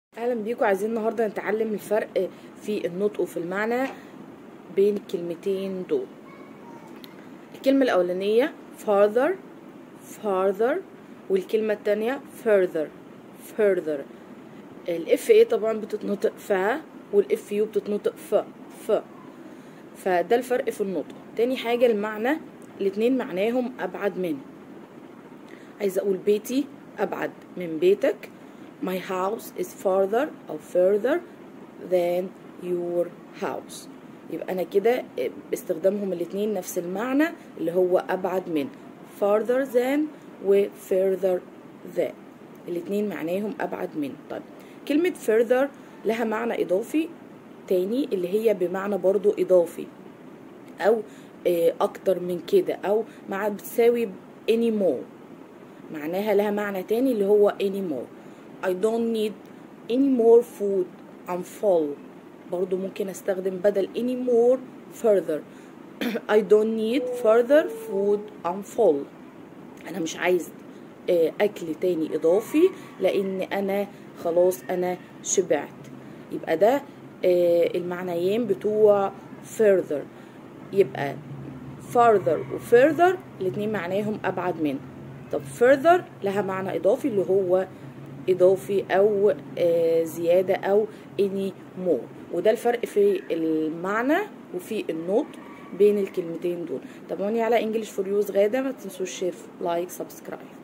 اهلا بيكم عايزين النهارده نتعلم الفرق في النطق وفي المعنى بين الكلمتين دول الكلمة الأولانية farther farther والكلمة التانية further further الاف ايه طبعا بتتنطق فا والاف يو بتتنطق ف ف فده الفرق في النطق تاني حاجة المعنى الاتنين معناهم أبعد من عايزة أقول بيتي أبعد من بيتك My house is farther أو further than your house يبقى أنا كده باستخدامهم الاتنين نفس المعنى اللي هو أبعد من farther than و further than الاتنين معناهم أبعد من طيب كلمة further لها معنى إضافي تاني اللي هي بمعنى برضو إضافي أو أكتر من كده أو مع بتساوي anymore معناها لها معنى تاني اللي هو anymore I don't need any more food I'm full برضو ممكن استخدم بدل any more further I don't need further food I'm full انا مش عايز اكل تاني اضافي لان انا خلاص انا شبعت يبقى ده المعنيين بتوع further يبقى farther و further الاتنين معناهم ابعد من طب further لها معنى اضافي اللي هو اضافي او زياده او any more وده الفرق في المعنى وفي النطق بين الكلمتين دول تابعوني على انجلش فور يوز غاده ما تنسوش شير لايك سبسكرايب